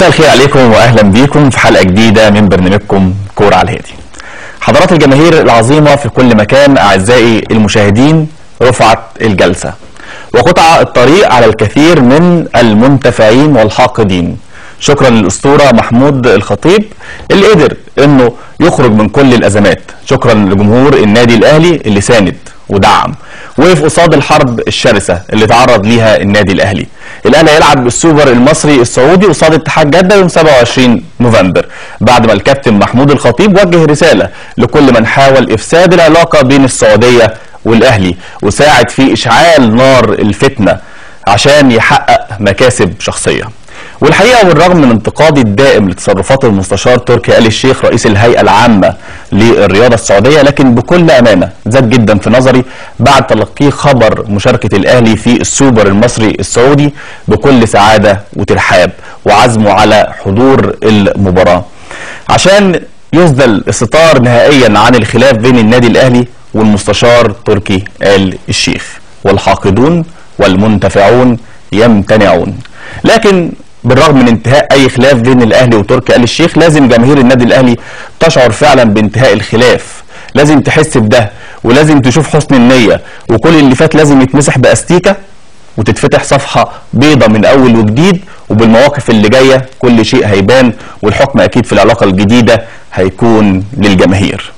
مساء الخير عليكم واهلا بيكم في حلقه جديده من برنامجكم كوره على الهادي. حضرات الجماهير العظيمه في كل مكان اعزائي المشاهدين رفعت الجلسه وقطع الطريق على الكثير من المنتفعين والحاقدين. شكرا للاسطوره محمود الخطيب اللي قدر انه يخرج من كل الازمات. شكرا لجمهور النادي الاهلي اللي ساند ودعم وقف قصاد الحرب الشرسه اللي تعرض ليها النادي الاهلي. الاهلي هيلعب بالسوبر المصري السعودي قصاد اتحاد جده يوم 27 نوفمبر بعد ما الكابتن محمود الخطيب وجه رساله لكل من حاول افساد العلاقه بين السعوديه والاهلي وساعد في اشعال نار الفتنه عشان يحقق مكاسب شخصيه. والحقيقه بالرغم من انتقادي الدائم لتصرفات المستشار تركي آل الشيخ رئيس الهيئه العامه للرياضه السعوديه لكن بكل امانه زاد جدا في نظري بعد تلقيه خبر مشاركه الاهلي في السوبر المصري السعودي بكل سعاده وترحاب وعزمه على حضور المباراه. عشان يسدل الستار نهائيا عن الخلاف بين النادي الاهلي والمستشار تركي آل الشيخ والحاقدون والمنتفعون يمتنعون. لكن بالرغم من انتهاء اي خلاف بين الاهلي وتركي آل الشيخ لازم جماهير النادي الاهلي تشعر فعلا بانتهاء الخلاف لازم تحس بده ولازم تشوف حسن النيه وكل اللي فات لازم يتمسح باستيكه وتتفتح صفحه بيضه من اول وجديد وبالمواقف اللي جايه كل شيء هيبان والحكم اكيد في العلاقه الجديده هيكون للجماهير.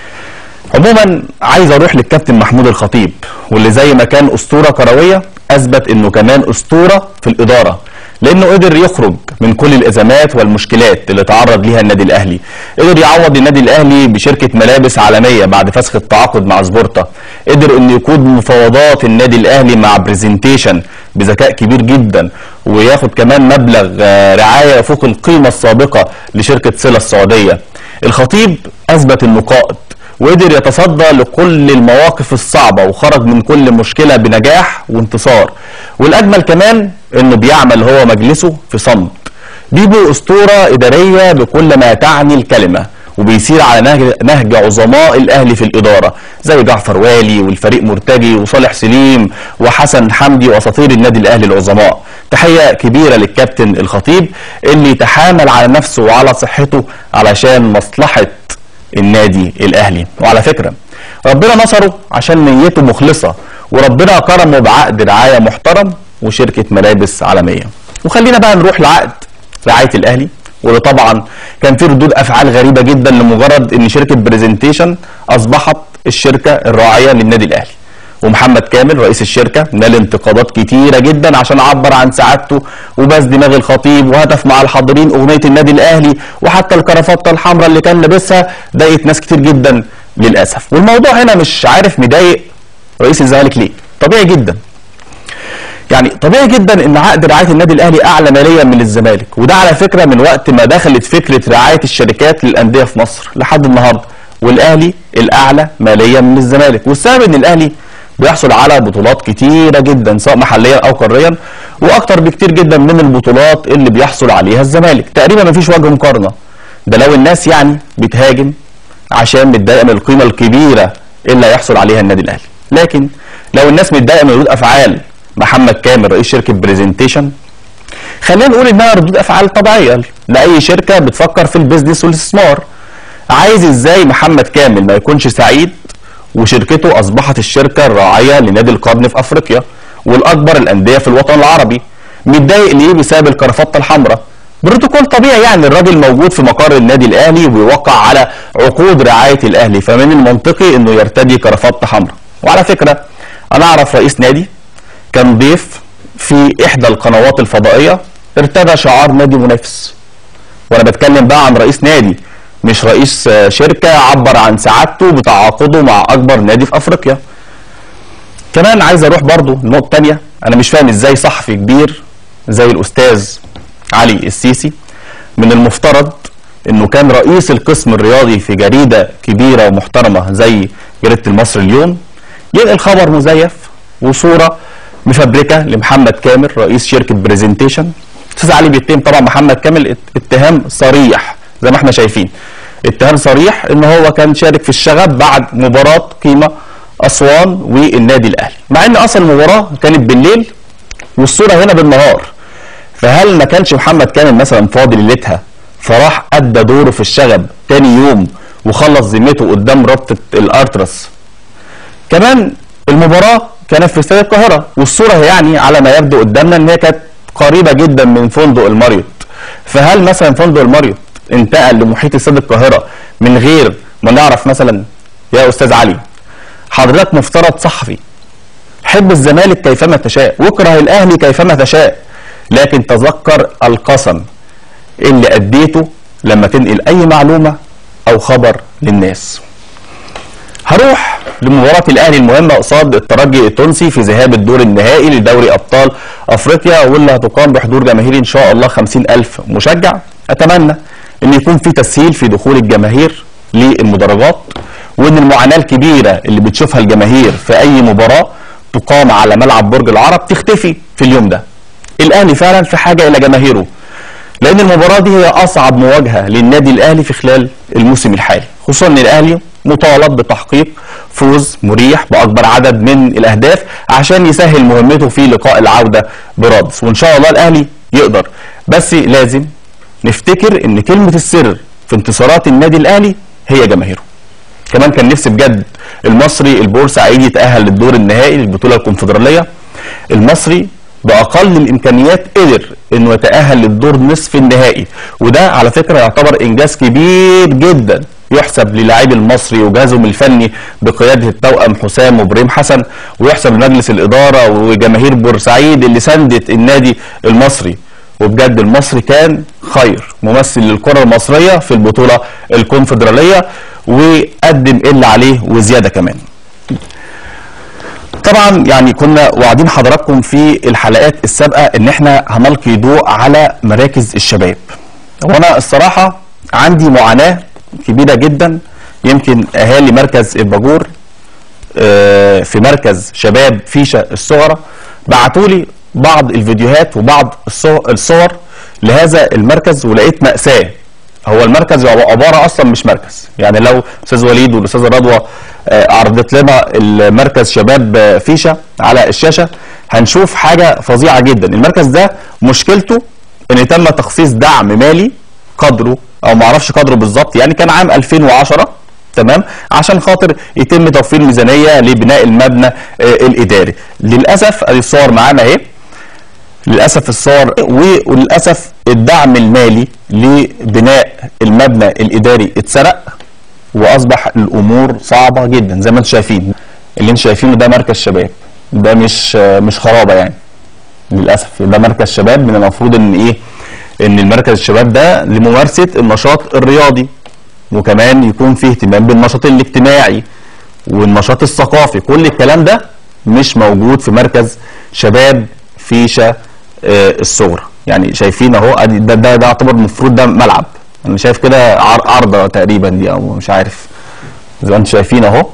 عموما عايز اروح للكابتن محمود الخطيب واللي زي ما كان اسطوره كرويه اثبت انه كمان اسطوره في الاداره لانه قدر يخرج من كل الازمات والمشكلات اللي تعرض ليها النادي الاهلي قدر يعوض النادي الاهلي بشركه ملابس عالميه بعد فسخ التعاقد مع سبورتا قدر انه يقود مفاوضات النادي الاهلي مع برزنتيشن بذكاء كبير جدا وياخد كمان مبلغ رعايه فوق القيمه السابقه لشركه صله السعوديه الخطيب اثبت انه قائد وقدر يتصدى لكل المواقف الصعبة وخرج من كل مشكلة بنجاح وانتصار والأجمل كمان أنه بيعمل هو مجلسه في صمت بيبو أسطورة إدارية بكل ما تعني الكلمة وبيسير على نهج, نهج عظماء الأهلي في الإدارة زي جعفر والي والفريق مرتجي وصالح سليم وحسن حمدي وأساطير النادي الأهلي العظماء تحية كبيرة للكابتن الخطيب اللي تحامل على نفسه وعلى صحته علشان مصلحة النادي الاهلي وعلى فكره ربنا نصره عشان نيته مخلصه وربنا كرمه بعقد رعايه محترم وشركه ملابس عالميه وخلينا بقى نروح لعقد رعايه الاهلي واللي طبعا كان في ردود افعال غريبه جدا لمجرد ان شركه برزنتيشن اصبحت الشركه الراعيه للنادي الاهلي ومحمد كامل رئيس الشركه نال انتقادات كتيره جدا عشان عبر عن سعادته وبس دماغ الخطيب وهتف مع الحاضرين اغنيه النادي الاهلي وحتى الكرافته الحمراء اللي كان لابسها ضايقت ناس كتير جدا للاسف والموضوع هنا مش عارف مضايق رئيس الزمالك ليه طبيعي جدا يعني طبيعي جدا ان عقد رعايه النادي الاهلي اعلى ماليا من الزمالك وده على فكره من وقت ما دخلت فكره رعايه الشركات للانديه في مصر لحد النهارده والاهلي الاعلى ماليا من الزمالك والسبب ان الاهلي بيحصل على بطولات كتيرة جدا سواء محليا أو قاريا وأكتر بكتير جدا من البطولات اللي بيحصل عليها الزمالك تقريبا ما فيش وجه مقارنة ده لو الناس يعني بتهاجم عشان متضايقة من القيمة الكبيرة اللي هيحصل عليها النادي الأهلي لكن لو الناس متضايقة من ردود أفعال محمد كامل رئيس شركة برزنتيشن خلينا نقول انها ردود افعال طبيعيه لاي شركه بتفكر في البيزنس والاستثمار عايز ازاي محمد كامل ما يكونش سعيد وشركته اصبحت الشركه الراعيه لنادي القرن في افريقيا والاكبر الانديه في الوطن العربي متضايق ليه بسبب الكرافته الحمراء بروتوكول طبيعي يعني الراجل موجود في مقر النادي الاهلي وبيوقع على عقود رعايه الاهلي فمن المنطقي انه يرتدي كرافته حمراء وعلى فكره انا اعرف رئيس نادي كان ضيف في احدى القنوات الفضائيه ارتدى شعار نادي منافس وانا بتكلم بقى عن رئيس نادي مش رئيس شركة عبر عن سعادته بتعاقده مع أكبر نادي في أفريقيا كمان عايز أروح برضو النقطة تانية أنا مش فاهم إزاي صحفي كبير زي الأستاذ علي السيسي من المفترض إنه كان رئيس القسم الرياضي في جريدة كبيرة ومحترمة زي جريدة المصري اليوم ينقل خبر مزيف وصورة مفبركة لمحمد كامل رئيس شركة برزنتيشن أستاذ علي بيتهم طبعا محمد كامل اتهام صريح زي ما احنا شايفين اتهام صريح ان هو كان شارك في الشغب بعد مباراة قيمة اسوان والنادي الاهلي مع ان اصل المباراة كانت بالليل والصورة هنا بالنهار فهل ما كانش محمد كامل مثلا فاضي ليلتها فراح ادى دوره في الشغب تاني يوم وخلص ذمته قدام رابطه الارترس كمان المباراه كانت في استاد القاهره والصوره يعني على ما يبدو قدامنا ان هي كانت قريبه جدا من فندق الماريوت فهل مثلا فندق الماريوت انتقل لمحيط استاد القاهره من غير ما نعرف مثلا يا استاذ علي حضرتك مفترض صحفي حب الزمالك كيفما تشاء واكره الاهلي كيفما تشاء لكن تذكر القسم اللي اديته لما تنقل اي معلومه او خبر للناس هروح لمباراة الأهلي المهمة قصاد الترجي التونسي في ذهاب الدور النهائي لدوري أبطال أفريقيا واللي هتقام بحضور جماهيري إن شاء الله 50 ألف مشجع أتمنى أن يكون في تسهيل في دخول الجماهير للمدرجات وأن المعاناة الكبيرة اللي بتشوفها الجماهير في أي مباراة تقام على ملعب برج العرب تختفي في اليوم ده الأهلي فعلا في حاجة إلى جماهيره لأن المباراة دي هي أصعب مواجهة للنادي الأهلي في خلال الموسم الحالي خصوصا أن الأهلي مطالب بتحقيق فوز مريح باكبر عدد من الاهداف عشان يسهل مهمته في لقاء العوده برادس وان شاء الله الاهلي يقدر بس لازم نفتكر ان كلمه السر في انتصارات النادي الاهلي هي جماهيره كمان كان نفسي بجد المصري البورسعيدي يتاهل للدور النهائي للبطوله الكونفدراليه المصري باقل الامكانيات قدر انه يتاهل للدور نصف النهائي وده على فكره يعتبر انجاز كبير جدا يحسب للاعبي المصري وجهازهم الفني بقياده التوأم حسام وابراهيم حسن ويحسب لمجلس الاداره وجماهير بورسعيد اللي ساندت النادي المصري وبجد المصري كان خير ممثل للكره المصريه في البطوله الكونفدراليه وقدم اللي عليه وزياده كمان. طبعا يعني كنا واعدين حضراتكم في الحلقات السابقه ان احنا هنلقي ضوء على مراكز الشباب. وانا الصراحه عندي معاناه كبيره جدا يمكن اهالي مركز الباجور آه، في مركز شباب فيشه الصغرى بعتوا لي بعض الفيديوهات وبعض الصور, الصور لهذا المركز ولقيت مأساة هو المركز هو عبارة أصلا مش مركز يعني لو أستاذ وليد والأستاذة رضوى آه، عرضت لنا المركز شباب آه، فيشة على الشاشة هنشوف حاجة فظيعة جدا المركز ده مشكلته ان تم تخصيص دعم مالي قدره او ما اعرفش قدره بالظبط يعني كان عام 2010 تمام عشان خاطر يتم توفير ميزانيه لبناء المبنى آه، الاداري للاسف ادي الصور معانا اهي للاسف الصور وللاسف الدعم المالي لبناء المبنى الاداري اتسرق واصبح الامور صعبه جدا زي ما انتم شايفين اللي انتم شايفينه ده مركز شباب ده مش آه، مش خرابه يعني للاسف ده مركز شباب من المفروض ان ايه ان المركز الشباب ده لممارسه النشاط الرياضي وكمان يكون فيه اهتمام بالنشاط الاجتماعي والنشاط الثقافي كل الكلام ده مش موجود في مركز شباب فيشه آه، الصغرى يعني شايفين اهو أدي ده ده ده يعتبر المفروض ده ملعب انا شايف كده عر- عارضه تقريبا دي او مش عارف زي ما انتم شايفين اهو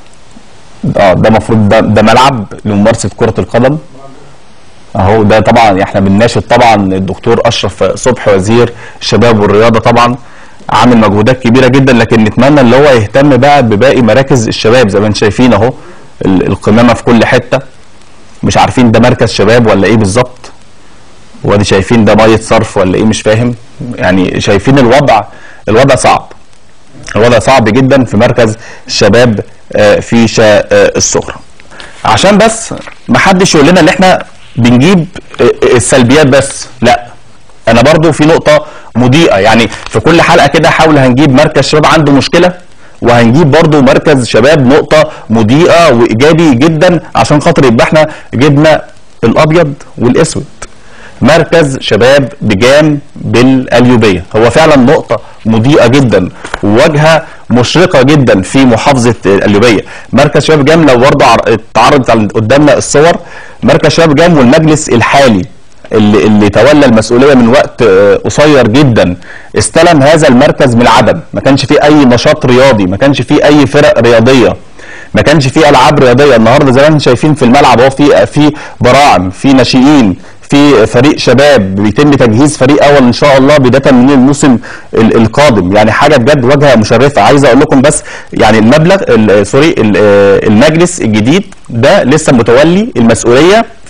اه ده المفروض ده ده ملعب لممارسه كره القدم اهو ده طبعا احنا بنناشد طبعا الدكتور اشرف صبحي وزير الشباب والرياضه طبعا عامل مجهودات كبيره جدا لكن نتمنى اللي هو يهتم بقى بباقي مراكز الشباب زي ما انتم شايفين اهو ال- القمامه في كل حته مش عارفين ده مركز شباب ولا ايه بالظبط وادي شايفين ده ميه صرف ولا ايه مش فاهم يعني شايفين الوضع الوضع صعب الوضع صعب جدا في مركز الشباب آه، في شا آه، الصغرى عشان بس ما حدش يقول لنا ان احنا بنجيب آه، آه، السلبيات بس لا انا برضو في نقطة مضيئة يعني في كل حلقة كده حاول هنجيب مركز شباب عنده مشكلة وهنجيب برضو مركز شباب نقطة مضيئة وإيجابي جدا عشان خاطر يبقى احنا جبنا الأبيض والأسود مركز شباب بجام بالأليوبية هو فعلا نقطة مضيئة جدا وواجهة مشرقة جدا في محافظة الأليوبية مركز شباب جام لو برضه عر- اتعرضت على- قدامنا الصور مركز شباب جام والمجلس الحالي اللي, اللي تولى المسؤولية من وقت آه، قصير جدا استلم هذا المركز من العدم ما كانش فيه أي نشاط رياضي ما كانش فيه أي فرق رياضية ما كانش فيه العاب رياضيه النهارده زي ما انتم شايفين في الملعب اهو في في براعم في ناشئين في فريق شباب بيتم تجهيز فريق اول ان شاء الله بدايه من الموسم ال- القادم يعني حاجه بجد واجهه مشرفه عايز اقول لكم بس يعني المبلغ ال- سوري ال- آه، المجلس الجديد ده لسه متولي المسؤوليه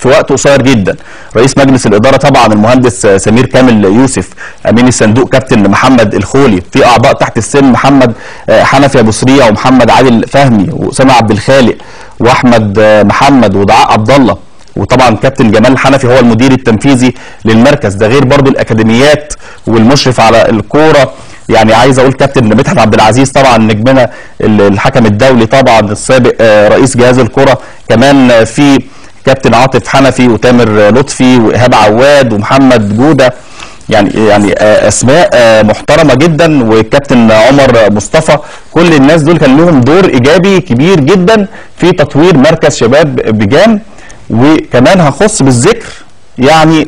في وقت قصير جدا رئيس مجلس الاداره طبعا المهندس سمير كامل يوسف امين الصندوق كابتن محمد الخولي في اعضاء تحت السن محمد حنفي ابو سريع ومحمد عادل فهمي واسامه عبد الخالق واحمد محمد ودعاء عبد الله وطبعا كابتن جمال حنفي هو المدير التنفيذي للمركز ده غير برضو الاكاديميات والمشرف على الكوره يعني عايز اقول كابتن مدحت عبد العزيز طبعا نجمنا الحكم الدولي طبعا السابق رئيس جهاز الكره كمان في كابتن عاطف حنفي وتامر لطفي وايهاب عواد ومحمد جوده يعني يعني اسماء محترمه جدا والكابتن عمر مصطفى كل الناس دول كان لهم دور ايجابي كبير جدا في تطوير مركز شباب بجام وكمان هخص بالذكر يعني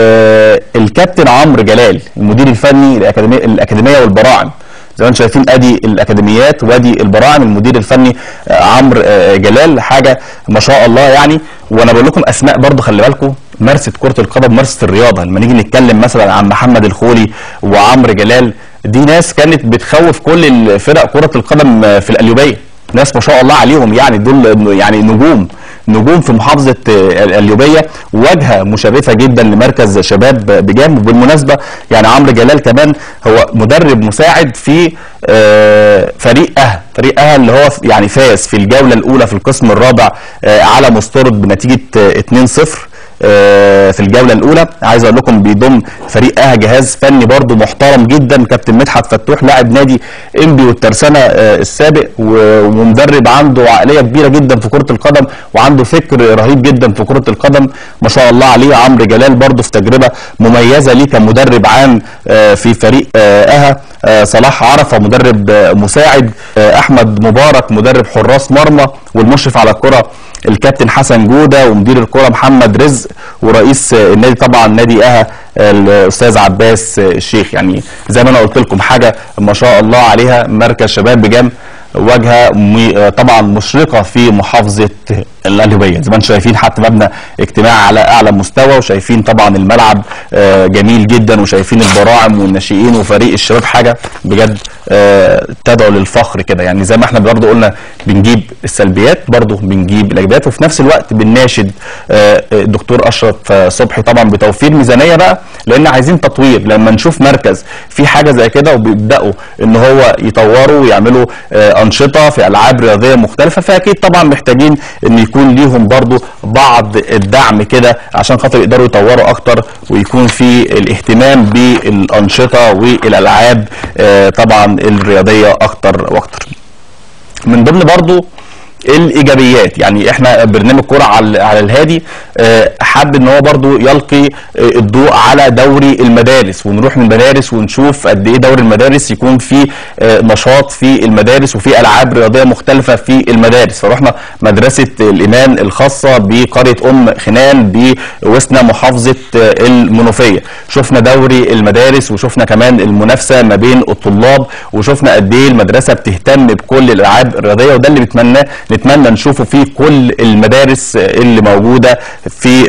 الكابتن عمرو جلال المدير الفني الاكاديميه الاكاديميه والبراعم زي ما انتم شايفين ادي الاكاديميات وادي البراعم المدير الفني عمرو جلال حاجه ما شاء الله يعني وانا بقول لكم اسماء برضو خلي بالكم مارسه كره القدم مارسه الرياضه لما نيجي نتكلم مثلا عن محمد الخولي وعمرو جلال دي ناس كانت بتخوف كل الفرق كره القدم في القليوبيه ناس ما شاء الله عليهم يعني دول يعني نجوم نجوم في محافظه القليوبيه واجهه مشرفه جدا لمركز شباب بجام وبالمناسبه يعني عمرو جلال كمان هو مدرب مساعد في فريق اها فريق اها اللي هو يعني فاز في الجوله الاولى في القسم الرابع على مسترد بنتيجه 2-0 في الجوله الاولى عايز اقول لكم بيضم فريق اها جهاز فني برضو محترم جدا كابتن مدحت فتوح لاعب نادي انبي والترسانه السابق ومدرب عنده عقليه كبيره جدا في كره القدم وعنده فكر رهيب جدا في كره القدم ما شاء الله عليه عمرو جلال برضو في تجربه مميزه ليه كمدرب عام في فريق اها صلاح عرفه مدرب مساعد احمد مبارك مدرب حراس مرمى والمشرف على الكره الكابتن حسن جوده ومدير الكره محمد رزق ورئيس النادي طبعا نادي اها الاستاذ عباس الشيخ يعني زي ما انا قلت لكم حاجه ما شاء الله عليها مركز شباب بجام واجهه طبعا مشرقه في محافظه القليوبيه زي ما انتم شايفين حتى مبنى اجتماع على اعلى مستوى وشايفين طبعا الملعب جميل جدا وشايفين البراعم والناشئين وفريق الشباب حاجه بجد تدعو للفخر كده يعني زي ما احنا برضه قلنا بنجيب السلبيات برضه بنجيب الايجابيات وفي نفس الوقت بنناشد الدكتور اشرف صبحي طبعا بتوفير ميزانيه بقى لان عايزين تطوير لما نشوف مركز في حاجه زي كده وبيبداوا ان هو يطوروا ويعملوا انشطه في العاب رياضيه مختلفه فاكيد طبعا محتاجين ان يكون ليهم برضو بعض الدعم كده عشان خاطر يقدروا يطوروا اكتر ويكون في الاهتمام بالانشطه والالعاب طبعا الرياضيه اكتر واكتر من ضمن برضو الايجابيات يعني احنا برنامج كوره على على الهادي حب ان هو برضو يلقي الضوء على دوري المدارس ونروح من المدارس ونشوف قد ايه دوري المدارس يكون في نشاط في المدارس وفي العاب رياضيه مختلفه في المدارس فرحنا مدرسه الايمان الخاصه بقريه ام خنان بوسنا محافظه المنوفيه شفنا دوري المدارس وشفنا كمان المنافسه ما بين الطلاب وشفنا قد ايه المدرسه بتهتم بكل الالعاب الرياضيه وده اللي بتمناه نتمنى نشوفه في كل المدارس اللي موجوده في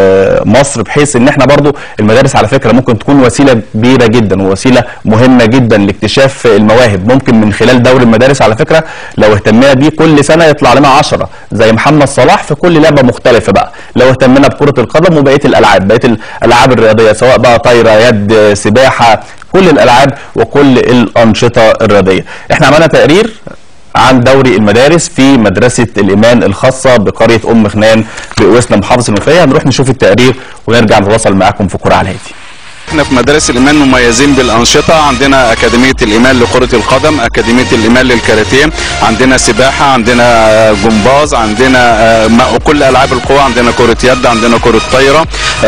مصر بحيث ان احنا برضو المدارس على فكره ممكن تكون وسيله كبيره جدا ووسيله مهمه جدا لاكتشاف المواهب ممكن من خلال دوري المدارس على فكره لو اهتمينا بيه كل سنه يطلع لنا 10 زي محمد صلاح في كل لعبه مختلفه بقى لو اهتمينا بكره القدم وبقيه الالعاب بقيه الالعاب الرياضيه سواء بقى طايره يد سباحه كل الالعاب وكل الانشطه الرياضيه احنا عملنا تقرير عن دوري المدارس في مدرسة الإيمان الخاصة بقرية أم خنان بوسنا محافظة المنوفية هنروح نشوف التقرير ونرجع نتواصل معاكم في كرة على الهادي احنا في مدارس الايمان مميزين بالانشطه عندنا اكاديميه الايمان لكره القدم اكاديميه الايمان للكاراتيه عندنا سباحه عندنا جمباز عندنا كل العاب القوى عندنا كره يد عندنا كره طايره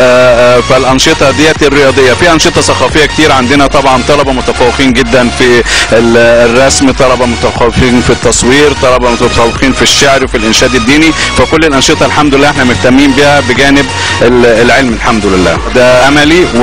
فالانشطه ديت الرياضيه في انشطه ثقافيه كتير عندنا طبعا طلبه متفوقين جدا في الرسم طلبه متفوقين في التصوير طلبه متفوقين في الشعر وفي الانشاد الديني فكل الانشطه الحمد لله احنا مهتمين بها بجانب العلم الحمد لله ده املي وده احنا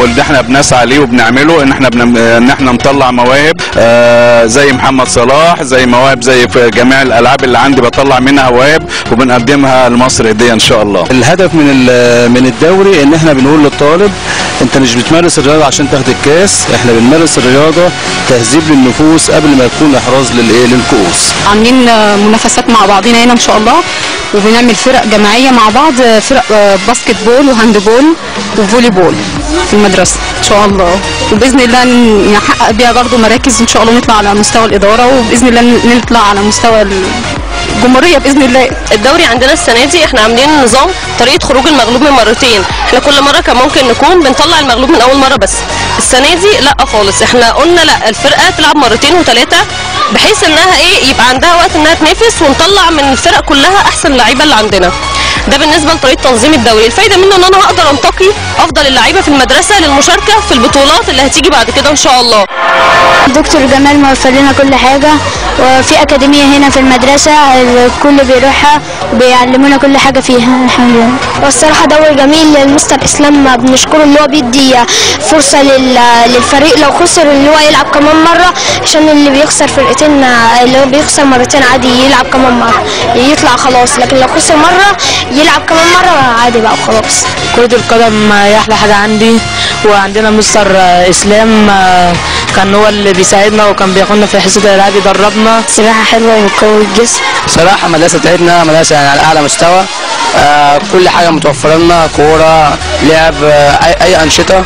بنسعى ليه وبنعمله ان احنا بن... ان احنا نطلع مواهب آه زي محمد صلاح زي مواهب زي في جميع الالعاب اللي عندي بطلع منها مواهب وبنقدمها لمصر هديه ان شاء الله الهدف من ال- من الدوري ان احنا بنقول للطالب انت مش بتمارس الرياضه عشان تاخد الكاس احنا بنمارس الرياضه تهذيب للنفوس قبل ما يكون احراز للايه للكؤوس عاملين آه، منافسات مع بعضينا هنا ان شاء الله وبنعمل فرق جماعيه مع بعض آه، فرق آه، باسكت بول وهاند بول وفولي بول في المدرسه ان شاء الله وباذن الله ن- نحقق بيها برضه مراكز ان شاء الله نطلع على مستوى الاداره وباذن الله ن- نطلع على مستوى الجمهوريه باذن الله الدوري عندنا السنه دي احنا عاملين نظام طريقه خروج المغلوب من مرتين احنا كل مره كان ممكن نكون بنطلع المغلوب من اول مره بس السنه دي لا خالص احنا قلنا لا الفرقه تلعب مرتين وثلاثه بحيث انها ايه يبقى عندها وقت انها تنافس ونطلع من الفرق كلها احسن اللعيبه اللي عندنا ده بالنسبه لطريقه تنظيم الدوري الفايده منه ان انا هقدر انتقي افضل اللعيبه في المدرسه للمشاركه في البطولات اللي هتيجي بعد كده ان شاء الله دكتور جمال موفر لنا كل حاجة وفي أكاديمية هنا في المدرسة الكل بيروحها بيعلمونا كل حاجة فيها الحمد لله والصراحة دوري جميل المستر إسلام بنشكره إن هو بيدي فرصة لل- للفريق لو خسر إن هو يلعب كمان مرة عشان اللي بيخسر فرقتين اللي هو بيخسر مرتين عادي يلعب كمان مرة يطلع خلاص لكن لو خسر مرة يلعب كمان مرة عادي بقى وخلاص كرة القدم هي أحلى حاجة عندي وعندنا مستر آه، إسلام آه، كان هو اللي بيساعدنا وكان بياخدنا في حصة الألعاب يدربنا سباحة حلوة وبتقوي الجسم صراحه المدرسه بتاعتنا مدرسه يعني على اعلى مستوى آه كل حاجه متوفره لنا كوره لعب آه اي, أي انشطه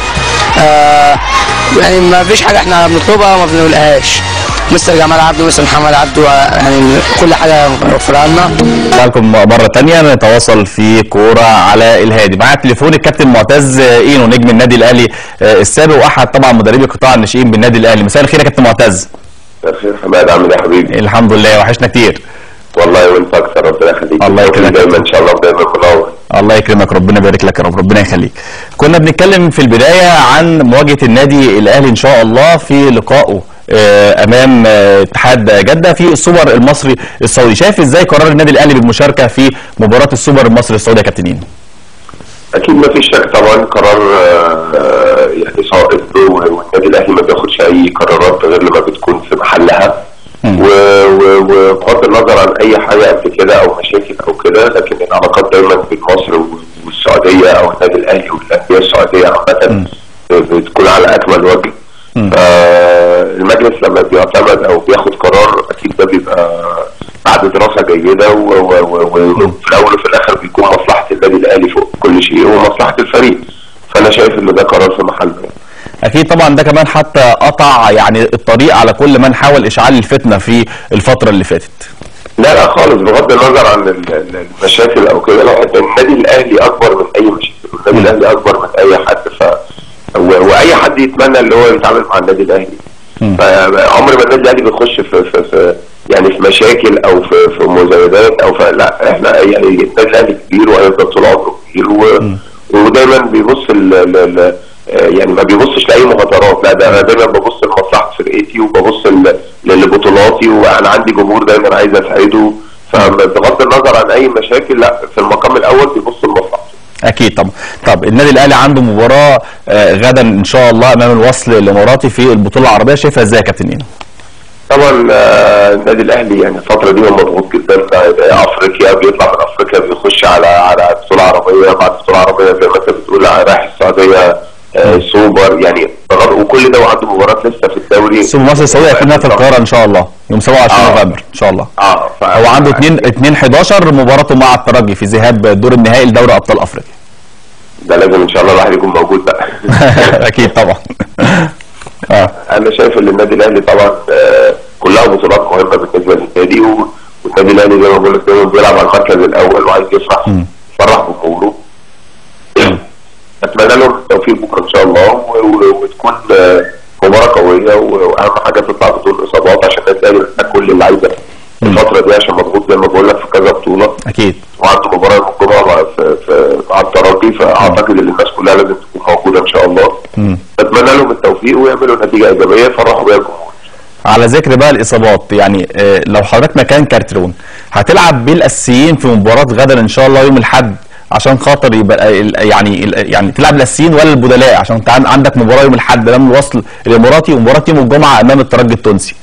آه يعني ما فيش حاجه احنا بنطلبها وما بنقولهاش مستر جمال عبده مستر محمد عبده آه، يعني كل حاجه متوفره لنا لكم مرة تانية نتواصل في كورة على الهادي معايا تليفون الكابتن معتز اينو نجم النادي الاهلي آه، السابق واحد طبعا مدربي قطاع الناشئين بالنادي الاهلي مساء الخير يا كابتن معتز الخير حماد عامل ايه يا حبيبي؟ الحمد لله وحشنا كتير والله وانت اكثر ربنا يخليك الله يكرمك. دايما ان شاء الله دايما منور الله يكرمك ربنا يبارك لك يا رب ربنا يخليك كنا بنتكلم في البداية عن مواجهة النادي الأهلي إن شاء الله في لقائه آه، أمام آه، اتحاد جدة في السوبر المصري السعودي شايف إزاي قرار النادي الأهلي بالمشاركة في مباراة السوبر المصري السعودي يا كابتن إينو؟ اكيد ما فيش شك طبعا قرار آه، يعني صائب والنادي الاهلي ما بياخدش اي قرارات غير لما بتكون في محلها مم. و- و- وبغض النظر عن اي حاجه قبل كده او مشاكل او كده لكن العلاقات دايما بين مصر والسعوديه او النادي الاهلي والانديه السعوديه عامه بتكون على اكمل وجه مم. فالمجلس لما بيعتمد او بياخد قرار اكيد ده بيبقى بعد دراسه جيده و- و- و- وفي الاول وفي الاخر بيكون مصلحه النادي الاهلي فوق كل شيء ومصلحه الفريق فانا شايف ان ده قرار في محله أكيد طبعا ده كمان حتى قطع يعني الطريق على كل من حاول إشعال الفتنة في الفترة اللي فاتت لا لا خالص بغض النظر عن ال- ال- المشاكل او كده لا ده النادي الاهلي اكبر من اي مشاكل والنادي الاهلي اكبر من اي حد ف و- واي حد يتمنى اللي هو يتعامل مع النادي الاهلي مم. فعمر ما النادي الاهلي بيخش في, في, في يعني في مشاكل او في في مزايدات او في لا احنا يعني النادي الاهلي كبير وهيفضل طول عمره كبير و ودايما بيبص ال ال ال يعني ما بيبصش لاي مهاترات لا ده انا دايما ببص لمصلحه فرقتي وببص ل- لبطولاتي وانا عندي جمهور دايما عايز اسعده فبغض النظر عن اي مشاكل لا في المقام الاول بيبص لمصلحته اكيد طبعا طب النادي الاهلي عنده مباراه آه، غدا ان شاء الله امام الوصل الاماراتي في البطوله العربيه شايفها ازاي يا كابتن اينو طبعا آه، النادي الاهلي يعني الفتره دي هو مضغوط جدا آه، افريقيا بيطلع من افريقيا بيخش على على بطوله عربيه بعد بطوله عربيه زي ما انت بتقول رايح السعوديه آه، سوبر يعني بغض- وكل ده وعنده مباراه لسه في الدوري سوبر مصر السعودي هيكون هنا في القاهره ان شاء الله يوم 27 آه. نوفمبر ان شاء الله اه ف... هو عنده 2 2 11 مباراته مع الترجي في ذهاب الدور النهائي لدوري ابطال افريقيا ده لازم ان شاء الله الواحد يكون موجود بقى اكيد طبعا اه انا شايف ان النادي الاهلي طبعا آه، كلها بطولات مهمه بالنسبه للنادي و- والنادي الاهلي زي ما بقول لك دايما بيلعب على المركز الاول وعايز يفرح مم. يفرح بجمهوره اتمنى لهم التوفيق بكره ان شاء الله و- و- وتكون آه، مباراه قويه و- واهم حاجه تطلع بدون اصابات عشان النادي الاهلي محتاج كل اللعيبه الفتره دي عشان مضغوط زي ما بقول لك في كذا بطوله اكيد وعنده مباراه يوم الجمعه مع- في في مع الترجي فاعتقد ان الناس كلها لازم تكون موجوده ان شاء الله مم. اتمنى لهم التوفيق ويعملوا نتيجه ايجابيه يفرحوا بيها الجمهور على ذكر بقى الاصابات يعني آه، لو حضرتك مكان كارترون هتلعب بالاساسيين في مباراه غدا ان شاء الله يوم الاحد عشان خاطر يبقى ال- يعني ال- يعني تلعب الاساسيين ولا البدلاء عشان انت عن- عندك مباراه يوم الاحد امام الوصل الاماراتي ومباراه يوم الجمعه امام الترجي التونسي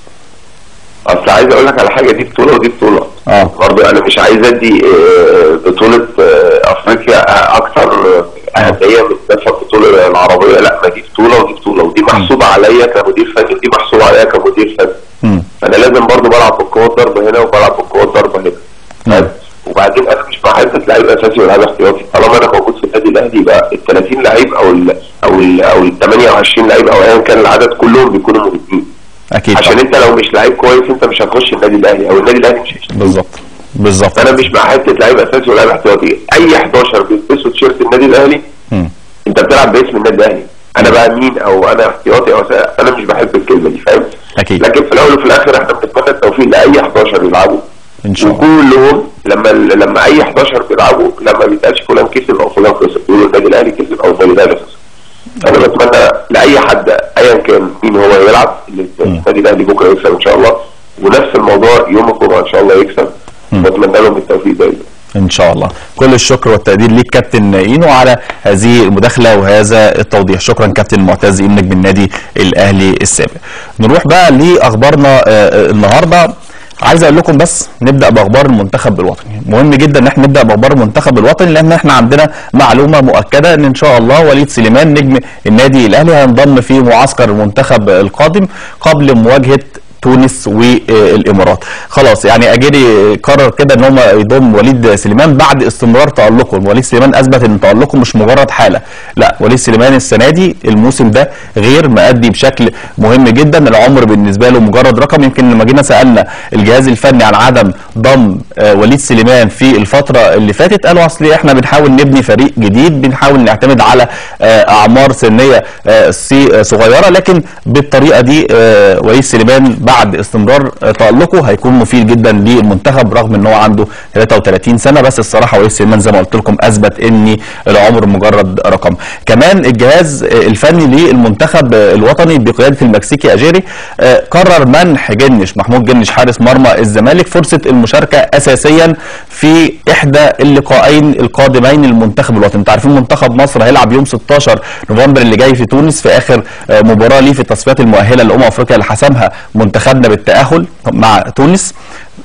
اصل عايز اقول لك على حاجه دي بطوله ودي بطوله اه برضه انا مش عايز ادي آه، بطوله آه، افريقيا اكثر اهميه من دفع البطوله العربيه لا ما دي بطوله ودي بطوله ودي محسوبه عليا كمدير فني ودي محسوبه عليا كمدير فني مم. فانا لازم برضه بلعب بقوه ضربه هنا وبلعب بقوه ضربه هنا نعم. وبعدين انا مش مع حته لعيب اساسي ولا لعيب احتياطي طالما انا موجود في النادي الاهلي يبقى ال 30 لعيب او ال او ال او ال 28 لعيب او ايا كان العدد كلهم بيكونوا مهمين اكيد عشان طبعا. انت لو مش لعيب كويس انت مش هتخش النادي الاهلي او النادي الاهلي مش هيشتري بالظبط بالظبط فانا مش مع حته لعيب اساسي ولا لعيب احتياطي اي 11 بيلبسوا تيشيرت النادي الاهلي مم. انت بتلعب باسم النادي الاهلي انا بقى مين او انا احتياطي او سا- انا مش بحب الكلمه دي فاهم اكيد لكن في الاول وفي الاخر احنا بنتمنى التوفيق لاي 11 يلعبوا ان شاء الله وكلهم لما لما اي 11 بيلعبوا لما بيتقالش فلان كسب او فلان خسر بيقولوا النادي الاهلي كسب او النادي الاهلي خسر انا بتمنى لاي حد ايا كان مين هو يلعب اللي النادي الاهلي بكره يكسب ان شاء الله ونفس الموضوع يوم الجمعه ان شاء الله يكسب واتمنى لهم التوفيق دايما ان شاء الله كل الشكر والتقدير ليك كابتن اينو على هذه المداخله وهذا التوضيح شكرا كابتن معتز اينو نجم النادي الاهلي السابق نروح بقى لاخبارنا آه، آه، النهارده عايز اقول لكم بس نبدا باخبار المنتخب الوطني مهم جدا ان احنا نبدا باخبار المنتخب الوطني لان احنا عندنا معلومه مؤكده ان ان شاء الله وليد سليمان نجم النادي الاهلي هينضم في معسكر المنتخب القادم قبل مواجهه تونس والامارات خلاص يعني اجيري قرر كده ان هم يضم وليد سليمان بعد استمرار تالقه وليد سليمان اثبت ان تالقه مش مجرد حاله لا وليد سليمان السنه دي الموسم ده غير مادي بشكل مهم جدا العمر بالنسبه له مجرد رقم يمكن لما جينا سالنا الجهاز الفني عن عدم ضم آه، وليد سليمان في الفتره اللي فاتت قالوا اصل احنا بنحاول نبني فريق جديد بنحاول نعتمد على آه، اعمار سنيه آه، سي- آه، صغيره لكن بالطريقه دي آه، وليد سليمان بعد استمرار آه، تالقه هيكون مفيد جدا للمنتخب رغم ان هو عنده 33 سنه بس الصراحه وليد سليمان زي ما قلت لكم اثبت ان العمر مجرد رقم كمان الجهاز آه، الفني للمنتخب آه، الوطني بقياده المكسيكي اجيري آه، قرر منح جنش محمود جنش حارس مرمى الزمالك فرصه المشاركه اساسيا في احدى اللقاءين القادمين للمنتخب الوطني انتوا عارفين منتخب مصر هيلعب يوم 16 نوفمبر اللي جاي في تونس في اخر آه، مباراه ليه في التصفيات المؤهله لامم افريقيا اللي حسمها منتخبنا بالتاهل مع تونس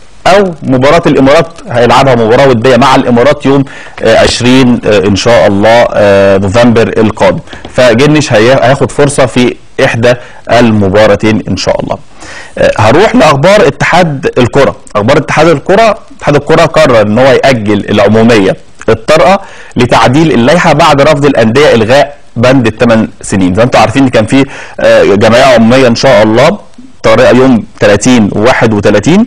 او مباراه الامارات هيلعبها مباراه وديه مع الامارات يوم آه، 20 آه، ان شاء الله آه، نوفمبر القادم فجنش هي- هياخد فرصه في احدى المباراتين ان شاء الله آه، هروح لاخبار اتحاد الكره اخبار اتحاد الكره اتحاد الكره قرر ان هو ياجل العموميه الطارئه لتعديل اللائحه بعد رفض الانديه الغاء بند الثمان سنين زي ما انتم عارفين كان في آه، جمعيه عموميه ان شاء الله طارئه يوم 30 و31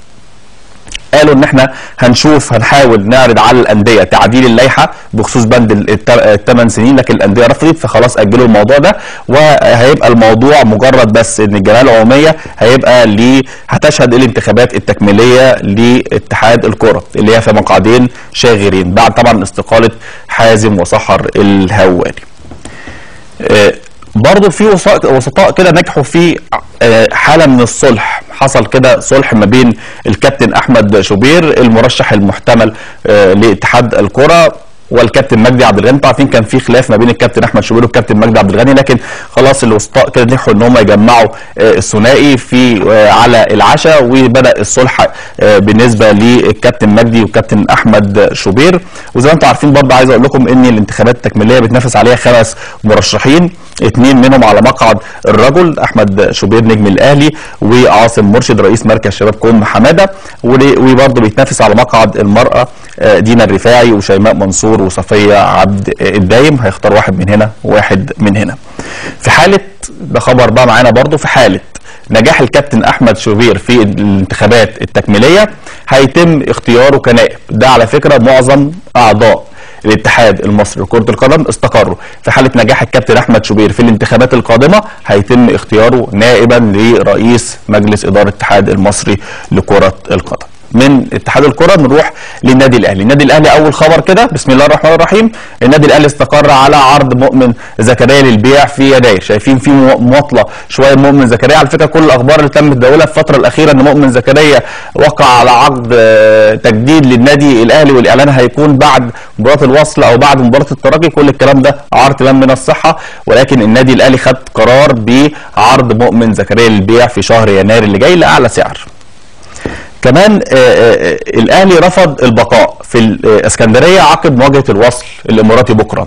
قالوا ان احنا هنشوف هنحاول نعرض على الانديه تعديل اللائحه بخصوص بند الثمان سنين لكن الانديه رفضت فخلاص اجلوا الموضوع ده وهيبقى الموضوع مجرد بس ان الجمعيه العموميه هيبقى ل هتشهد الانتخابات التكميليه لاتحاد الكره اللي هي في مقعدين شاغرين بعد طبعا استقاله حازم وسحر الهواري. آه، برضه في وسط- وسطاء كده نجحوا في آه، حاله من الصلح حصل كده صلح ما بين الكابتن احمد شوبير المرشح المحتمل آه، لاتحاد الكره والكابتن مجدي عبد الغني انتوا عارفين كان في خلاف ما بين الكابتن احمد شوبير والكابتن مجدي عبد الغني لكن خلاص الوسطاء كده نجحوا ان هم يجمعوا آه، الثنائي في آه، على العشاء وبدا الصلح آه، بالنسبه للكابتن مجدي والكابتن احمد شوبير وزي ما انتم عارفين برضه عايز اقول لكم ان الانتخابات التكميليه بتنافس عليها خمس مرشحين اثنين منهم على مقعد الرجل احمد شوبير نجم الاهلي وعاصم مرشد رئيس مركز شباب كوم حماده ول- وبرضه بيتنافس على مقعد المراه آه، دينا الرفاعي وشيماء منصور وصفيه عبد الدايم هيختار واحد من هنا وواحد من هنا في حاله ده خبر بقى معانا برضه في حاله نجاح الكابتن احمد شوبير في الانتخابات التكميليه هيتم اختياره كنائب ده على فكره معظم اعضاء الاتحاد المصري لكرة القدم استقروا في حالة نجاح الكابتن أحمد شوبير في الانتخابات القادمة هيتم اختياره نائبا لرئيس مجلس إدارة الاتحاد المصري لكرة القدم من اتحاد الكره نروح للنادي الاهلي النادي الاهلي اول خبر كده بسم الله الرحمن الرحيم النادي الاهلي استقر على عرض مؤمن زكريا للبيع في يناير شايفين في مو- مواطله شويه مؤمن زكريا على فكره كل الاخبار اللي تم تداولها في الفتره الاخيره ان مؤمن زكريا وقع على عقد آه، تجديد للنادي الاهلي والاعلان هيكون بعد مباراه الوصل او بعد مباراه الترجي كل الكلام ده عرض تمام من الصحه ولكن النادي الاهلي خد قرار بعرض مؤمن زكريا للبيع في شهر يناير اللي جاي لاعلى سعر كمان آه، آه، آه، الاهلي رفض البقاء في الاسكندريه عقب مواجهه الوصل الاماراتي بكره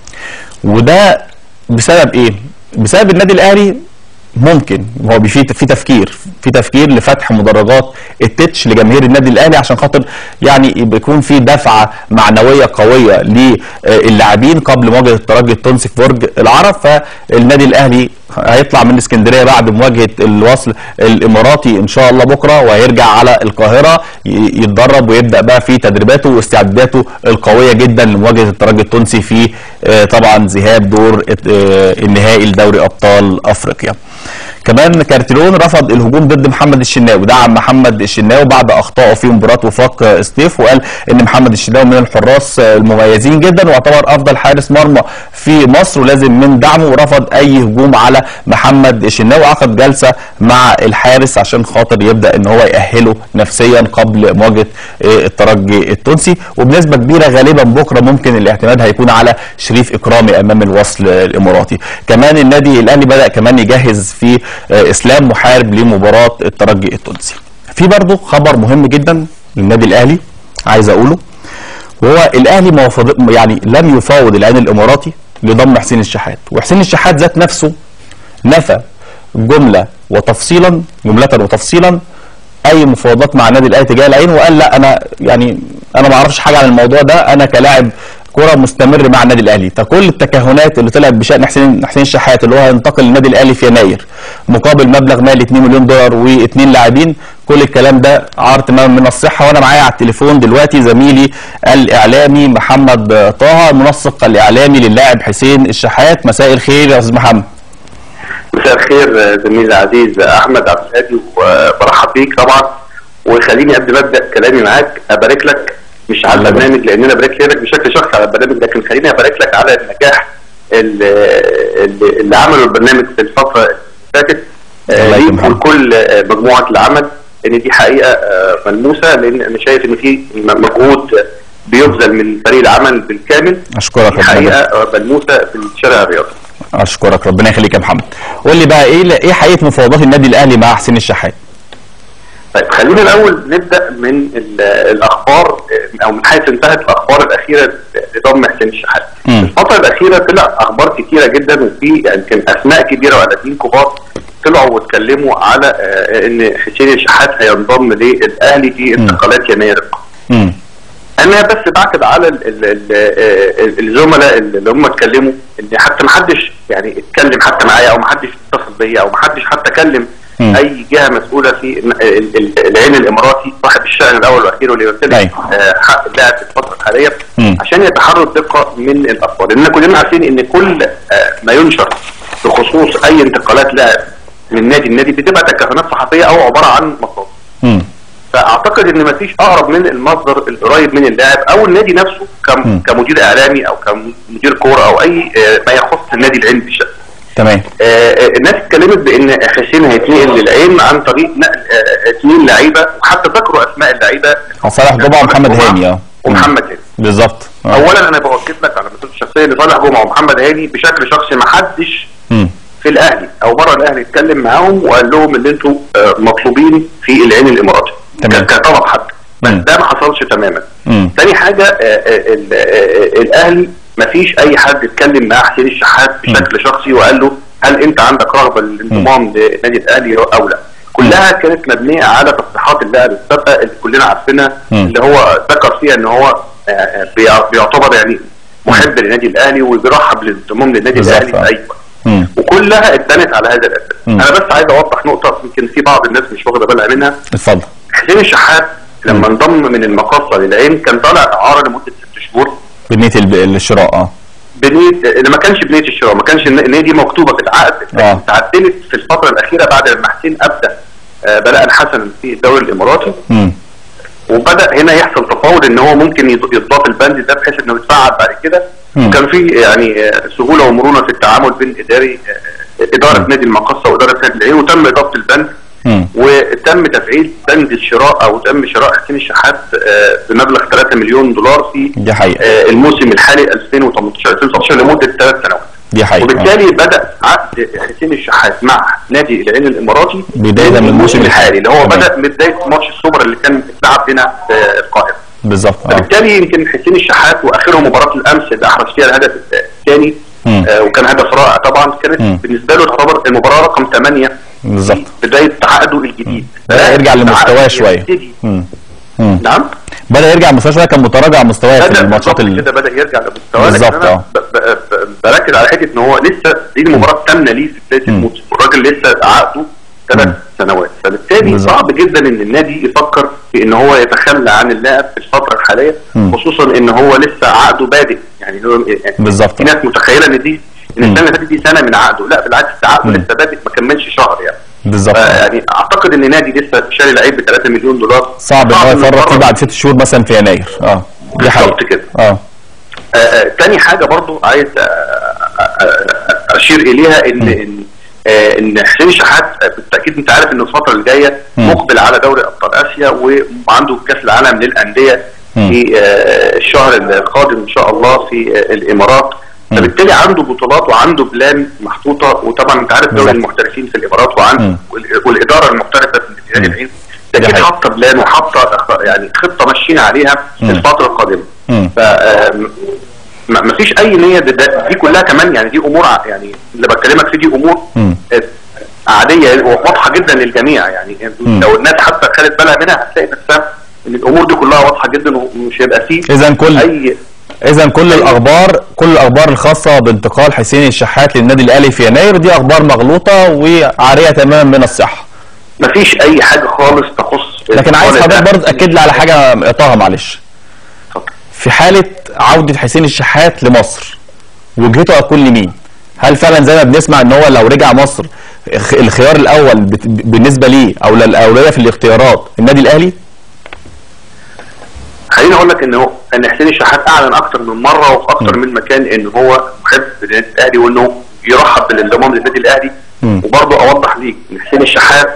وده بسبب ايه بسبب النادي الاهلي ممكن هو في في تفكير في تفكير لفتح مدرجات التتش لجماهير النادي الاهلي عشان خاطر يعني بيكون في دفعه معنويه قويه للاعبين قبل مواجهه الترجي التونسي في برج العرب فالنادي الاهلي هيطلع من اسكندريه بعد مواجهه الوصل الاماراتي ان شاء الله بكره وهيرجع على القاهره ي- يتدرب ويبدا بقى في تدريباته واستعداداته القويه جدا لمواجهه الترجي التونسي في آه، طبعا ذهاب دور آه، النهائي لدوري ابطال افريقيا. كمان كارتيرون رفض الهجوم ضد محمد الشناوي دعم محمد الشناوي بعد اخطائه في مباراه وفاق ستيف وقال ان محمد الشناوي من الحراس المميزين جدا واعتبر افضل حارس مرمى في مصر ولازم من دعمه ورفض اي هجوم على محمد الشناوي عقد جلسه مع الحارس عشان خاطر يبدا ان هو يأهله نفسيا قبل مواجهه آه، الترجي التونسي وبنسبه كبيره غالبا بكره ممكن الاعتماد هيكون على شريف اكرامي امام الوصل الاماراتي كمان النادي الاهلي بدا كمان يجهز في آه، اسلام محارب لمباراه الترجي التونسي في برضه خبر مهم جدا للنادي الاهلي عايز اقوله وهو الاهلي ما وفض- يعني لم يفاوض العين الاماراتي لضم حسين الشحات وحسين الشحات ذات نفسه نفى جمله وتفصيلا جمله وتفصيلا اي مفاوضات مع النادي الاهلي تجاه العين وقال لا انا يعني انا ما اعرفش حاجه عن الموضوع ده انا كلاعب كرة مستمر مع النادي الاهلي فكل التكهنات اللي طلعت بشان حسين حسين الشحات اللي هو هينتقل للنادي الاهلي في يناير مقابل مبلغ مالي 2 مليون دولار واثنين لاعبين كل الكلام ده عار تماما من الصحه وانا معايا على التليفون دلوقتي زميلي الاعلامي محمد طه المنسق الاعلامي للاعب حسين الشحات مساء الخير يا استاذ محمد مساء الخير زميلي العزيز احمد عبد الهادي وبرحب بيك طبعا وخليني قبل ما ابدا كلامي معاك ابارك لك مش على الله يبارك. البرنامج لان انا بارك لك بشكل شخصي على البرنامج لكن خليني ابارك لك على النجاح اللي, اللي اللي عمله البرنامج في الفتره اللي فاتت آه، الله ليك يكرمك. ولكل آه، مجموعه العمل ان دي حقيقه آه، ملموسه لان انا شايف ان في م- مجهود بيبذل من فريق العمل بالكامل اشكرك دي ربنا حقيقه يبارك. آه، ملموسه في الشارع الرياضي اشكرك ربنا يخليك يا محمد قول لي بقى ايه ايه حقيقه مفاوضات النادي الاهلي مع حسين الشحات طيب خلينا الاول نبدا من ال- الاخبار او من حيث انتهت الاخبار الاخيره لضم حسين الشحات. مم. الفتره الاخيره طلع اخبار كتيره جدا وفي يعني كان اسماء كبيره ولاعبين كبار طلعوا واتكلموا على آه، ان حسين الشحات هينضم للاهلي في انتقالات يناير القادم. امم انا بس باكد على ال- ال- ال- آه، الزملاء اللي هم اتكلموا ان حتى ما حدش يعني اتكلم حتى معايا او ما حدش اتصل بيا او ما حدش حتى كلم مم. اي جهه مسؤوله في ال- ال- ال- العين الاماراتي صاحب الشان الاول والاخير واللي يمتلك أيوة. آه، حق اللاعب في الفتره الحاليه مم. عشان يتحروا الدقه من الاخبار لان كلنا عارفين ان كل آه، ما ينشر بخصوص اي انتقالات لاعب من نادي النادي بتبقى تكهنات صحفيه او عباره عن مصادر امم فاعتقد ان مفيش اقرب من المصدر القريب من اللاعب او النادي نفسه كم مم. كمدير اعلامي او كمدير كوره او اي آه، ما يخص النادي العين بالشكل تمام آه، آه، الناس اتكلمت بان حسين هيتنقل للعين عن طريق نقل آه، اثنين لعيبه وحتى ذكروا اسماء اللعيبه صالح جمعه ومحمد هاني اه ومحمد هاني بالظبط آه. اولا انا باكد لك على مسؤوليتي الشخصيه لصالح جمعه ومحمد هاني بشكل شخصي ما حدش مم. في الاهلي او بره الاهلي اتكلم معاهم وقال لهم ان انتوا آه، مطلوبين في العين الاماراتي تمام. ك- كطلب حتى بس مم. ده ما حصلش تماما مم. تاني حاجه آه، آه، ال- آه، آه، الاهلي ما فيش اي حد اتكلم مع حسين الشحات بشكل شخصي وقال له هل انت عندك رغبه للانضمام لنادي الاهلي او لا كلها كانت مبنيه على تصريحات اللاعب السابقه اللي كلنا عارفينها مم. اللي هو ذكر فيها ان هو آه، آه، بيع- بيعتبر يعني محب للنادي الاهلي وبيرحب بالانضمام للنادي بالظبط، الاهلي آه. في اي وقت مم. وكلها اتبنت على هذا الاساس مم. انا بس عايز اوضح نقطه يمكن في بعض الناس مش واخده بالها منها اتفضل حسين الشحات لما انضم من المقاصه للعين كان طالع اعاره لمده ست شهور بنيه الب- الشراء اه بنيه اللي ما كانش بنيه الشراء ما كانش الن- النية دي مكتوبه في العقد آه. لكن تعدلت في الفتره الاخيره بعد لما حسين ابدا آه، بلاء حسنا في الدوري الاماراتي مم. وبدا هنا يحصل تفاوض ان هو ممكن يض- يضاف البند ده بحيث انه يتفعل بعد كده مم. وكان في يعني آه، سهوله ومرونه في التعامل بين اداري آه، اداره نادي المقصه واداره نادي العين وتم اضافه البند مم. وتم تفعيل بند الشراء او تم شراء حسين الشحات آه، بمبلغ 3 مليون دولار في دي حقيقة آه، الموسم الحالي 2018 2019 لمده ثلاث سنوات دي حقيقة وبالتالي بدا عقد حسين الشحات مع نادي العين الاماراتي بداية من الموسم الحالي اللي هو تمام. بدا من بدايه ماتش السوبر اللي كان اتلعب هنا في القاهره بالظبط اه فبالتالي يمكن حسين الشحات واخره مباراه الامس اللي احرز فيها الهدف الثاني مم. آه وكان هدف رائع طبعا كانت مم. بالنسبه له تعتبر المباراه رقم 8 بالظبط بدايه عقده الجديد بدأ يرجع لمستواه عقد شوية. يبتدي. مم. مم. نعم بدأ يرجع مستواه شوية كان متراجع مستواه في بدا الماتشات بالظبط ال... كده بدا يرجع لمستواه بالظبط، لكن انا اه. ب- ب- ب- بركز على حته ان هو لسه دي المباراه الثامنه ليه في بدايه مم. الموسم والراجل لسه عقده ثلاث مم. سنوات فبالتالي بالظبط. صعب جدا ان النادي يفكر في ان هو يتخلى عن اللاعب في الفتره الحاليه مم. خصوصا ان هو لسه عقده بادئ يعني هو يعني بالظبط. في ناس متخيله ان دي ان مم. السنه اللي فاتت دي سنه من عقده لا بالعكس ده عقده مم. لسه بادئ ما كملش شهر يعني بالظبط يعني اعتقد ان نادي لسه شاري لعيب ب 3 مليون دولار صعب ان هو إنه يفرط فيه يفرط. بعد ست شهور مثلا في يناير اه دي حقيقة بالظبط كده. اه آه، آه، تاني حاجه برضو عايز آه، آه، آه، اشير اليها ان ان آه، ان حسين شحات آه، بالتاكيد انت عارف ان الفتره اللي جايه مم. مقبل على دوري ابطال اسيا وعنده كاس العالم للانديه مم. في آه، الشهر القادم ان شاء الله في آه، الامارات مم. فبالتالي عنده بطولات وعنده بلان محطوطه وطبعا انت عارف دوري بالظبط. المحترفين في الامارات وعنده مم. وال- والاداره المحترفه في نادي العين دي اكيد حقيقة. حاطه بلان وحاطه يعني خطه ماشيين عليها في مم. الفتره القادمه مم. ف آم، ما ما فيش اي نيه ده- ده- دي كلها كمان يعني دي امور ع- يعني اللي بكلمك في دي امور مم. آه، عاديه وواضحه جدا للجميع يعني مم. لو الناس حتى خدت بالها منها هتلاقي نفسها ان الامور دي كلها واضحه جدا ومش هيبقى فيه اذا كل اي اذا كل الاخبار كل الاخبار الخاصه بانتقال حسين الشحات للنادي الاهلي في يناير دي اخبار مغلوطه وعاريه تماما من الصحه ما فيش اي حاجه خالص تخص لكن عايز خالص. حضرتك برضه تاكد لي على حاجه طه معلش اتفضل. في حاله عوده حسين الشحات لمصر وجهته هتكون لمين؟ هل فعلا زي ما بنسمع ان هو لو رجع مصر الخ- الخيار الاول بت- بالنسبه ليه او الاولويه في الاختيارات النادي الاهلي؟ خليني اقول لك ان هو ان حسين الشحات اعلن اكتر من مره وفي اكتر من مكان ان هو محب للنادي الاهلي وانه يرحب بالانضمام للنادي الاهلي مم. وبرضه اوضح ليك ان حسين الشحات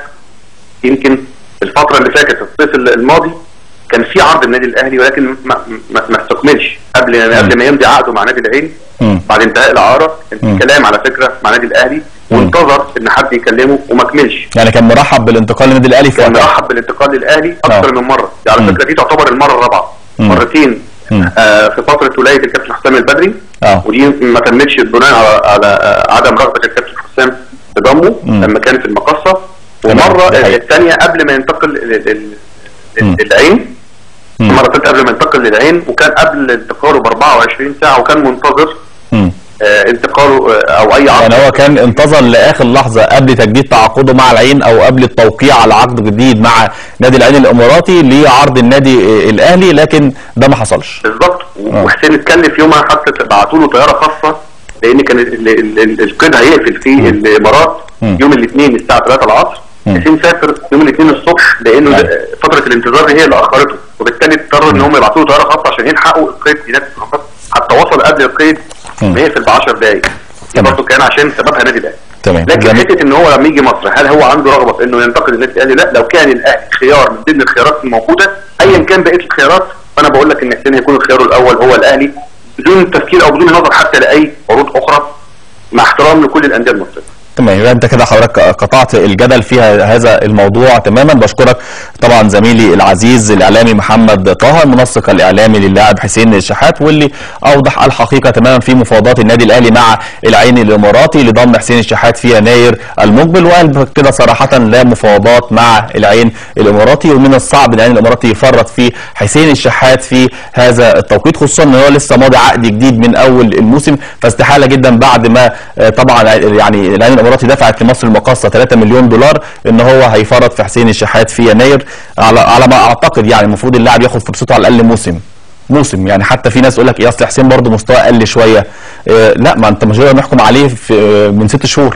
يمكن الفتره اللي فاتت الصيف الماضي كان في عرض النادي الاهلي ولكن ما ما, ما استكملش قبل قبل ما يمضي عقده مع نادي العين مم. بعد انتهاء الاعاره كان مم. في كلام على فكره مع نادي الاهلي وانتظر ان حد يكلمه وما كملش يعني كان مرحب بالانتقال للنادي الاهلي في كان وقتها. مرحب بالانتقال للاهلي اكثر آه. من مره دي على مم. فكره دي تعتبر المره الرابعه مم. مرتين مم. آه في فتره ولايه الكابتن حسام البدري اه ودي ما تمتش بناء على, على آه، عدم رغبه الكابتن حسام في ضمه مم. لما كان في المقصه تمام، ومره دي حقيقة. الثانيه قبل ما ينتقل لل- لل- مم. للعين مم. مره ثالثه قبل ما ينتقل للعين وكان قبل انتقاله ب 24 ساعه وكان منتظر مم. آه انتقاله آه او اي عقد يعني هو كان انتظر لاخر لحظه قبل تجديد تعاقده مع العين او قبل التوقيع على عقد جديد مع نادي العين الاماراتي لعرض النادي آه، الاهلي لكن ده ما حصلش بالظبط وحسين اتكلف يومها حتى بعتوا له طياره خاصه لان كان ال- ال- ال- القيد هيقفل في الامارات مم. يوم الاثنين الساعه 3 العصر مم. حسين سافر يوم الاثنين الصبح لانه أيوة. ده- فتره الانتظار دي هي اللي اخرته وبالتالي اضطروا ان هم يبعتوا له طياره خاصه عشان يلحقوا القيد هناك في الامارات حتى وصل قبل القيد مم. ما يقفل ب 10 دقائق دي تمام. برضه كان عشان سببها نادي الاهلي تمام لكن جميل. حته ان هو لما يجي مصر هل هو عنده رغبه في انه ينتقل للنادي الاهلي؟ لا لو كان الاهلي خيار من ضمن الخيارات الموجوده ايا كان بقيه الخيارات فانا بقول لك ان حسين هيكون الخيار الاول هو الاهلي بدون تفكير او بدون نظر حتى لاي عروض اخرى مع احترام لكل الانديه المصريه. تمام يبقى انت كده حضرتك قطعت الجدل في هذا الموضوع تماما بشكرك طبعا زميلي العزيز الاعلامي محمد طه المنسق الاعلامي للاعب حسين الشحات واللي اوضح الحقيقه تماما في مفاوضات النادي الاهلي مع العين الاماراتي لضم حسين الشحات في يناير المقبل وقال كده صراحه لا مفاوضات مع العين الاماراتي ومن الصعب العين الاماراتي يفرط في حسين الشحات في هذا التوقيت خصوصا ان هو لسه ماضي عقد جديد من اول الموسم فاستحاله جدا بعد ما آه، طبعا يعني العين الاماراتي دفعت لمصر المقاصه 3 مليون دولار ان هو هيفرط في حسين الشحات في يناير على على ما اعتقد يعني المفروض اللاعب ياخد فرصته على الاقل موسم موسم يعني حتى في ناس يقول لك ايه اصل حسين برضه مستواه اقل شويه آه لا ما انت مش هنقدر نحكم عليه في آه، من ست شهور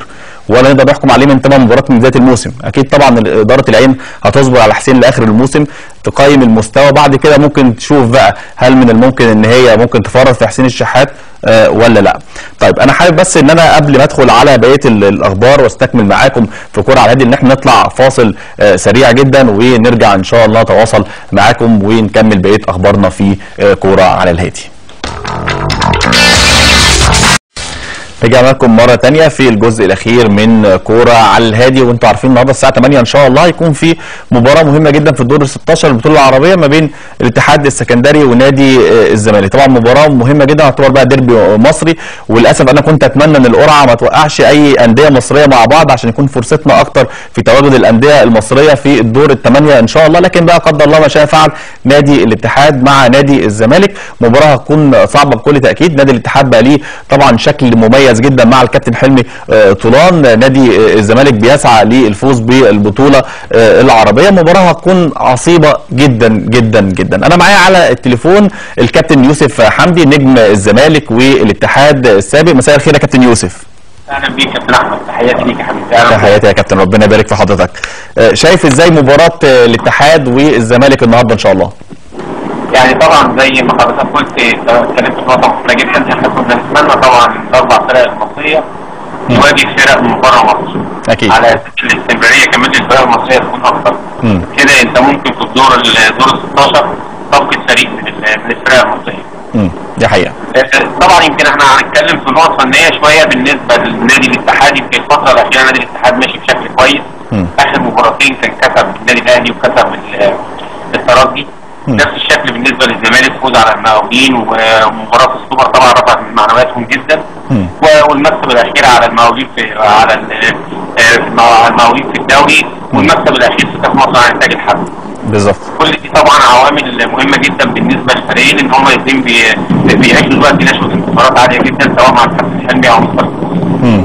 ولا نقدر نحكم عليه من ثمان مباريات من بدايه الموسم اكيد طبعا اداره العين هتصبر على حسين لاخر الموسم تقيم المستوى بعد كده ممكن تشوف بقى هل من الممكن ان هي ممكن تفرط في حسين الشحات آه، ولا لا طيب انا حابب بس ان انا قبل ما ادخل على بقيه ال- الاخبار واستكمل معاكم في كوره على الهادي ان احنا نطلع فاصل آه، سريع جدا ونرجع ان شاء الله نتواصل معاكم ونكمل بقيه اخبارنا في آه، كوره على الهادي رجعنا لكم مرة تانية في الجزء الأخير من كورة على الهادي وانتم عارفين النهارده الساعة 8 إن شاء الله هيكون في مباراة مهمة جدا في الدور ال 16 البطولة العربية ما بين الاتحاد السكندري ونادي آه، الزمالك طبعا مباراة مهمة جدا تعتبر بقى ديربي مصري وللأسف أنا كنت أتمنى إن القرعة ما توقعش أي أندية مصرية مع بعض عشان يكون فرصتنا أكتر في تواجد الأندية المصرية في الدور الثمانية إن شاء الله لكن بقى قدر الله ما شاء فعل نادي الاتحاد مع نادي الزمالك مباراة هتكون صعبة بكل تأكيد نادي الاتحاد بقى ليه طبعا شكل مميز جدا مع الكابتن حلمي آه، طولان نادي آه، الزمالك بيسعى للفوز بالبطولة آه، العربية مباراة هتكون عصيبة جدا جدا جدا أنا معايا على التليفون الكابتن يوسف حمدي نجم الزمالك والاتحاد السابق مساء الخير يا كابتن يوسف اهلا بيك يا كابتن احمد تحياتي ليك يا حبيبي اهلا تحياتي يا كابتن ربنا يبارك في حضرتك آه، شايف ازاي مباراة آه، الاتحاد والزمالك النهارده ان شاء الله يعني طبعا زي ما حضرتك قلت اتكلمت في نقطه مهمه جدا احنا كنا نتمنى طبعا الاربع فرق المصريه يواجه فرق من بره مصر اكيد على اساس الاستمراريه كمان للفرق المصريه تكون اكتر مم. كده انت ممكن في الدور ال- دور ال 16 تفقد فريق من ال- من الفرق المصريه مم. دي حقيقة طبعا يمكن احنا هنتكلم في نقط فنيه شويه بالنسبه للنادي الاتحاد يمكن الفتره الاخيره نادي الاتحاد ماشي بشكل كويس مم. اخر مباراتين كان كسب النادي الاهلي وكسب ال- الترجي مم. نفس الشكل بالنسبه للزمالك فوز على المقاولين ومباراه السوبر طبعا رفعت من معنوياتهم جدا مم. و- والمكسب الاخير على المقاولين في على ال- آه، في المع- على المقاولين في الدوري والمكسب الاخير في كاس مصر على انتاج الحرب بالظبط كل دي طبعا عوامل مهمه جدا بالنسبه للفريقين ان هم الاثنين بي- بيعيشوا دلوقتي نشوه انتصارات عاليه جدا سواء مع الكابتن حلمي او مستر مم.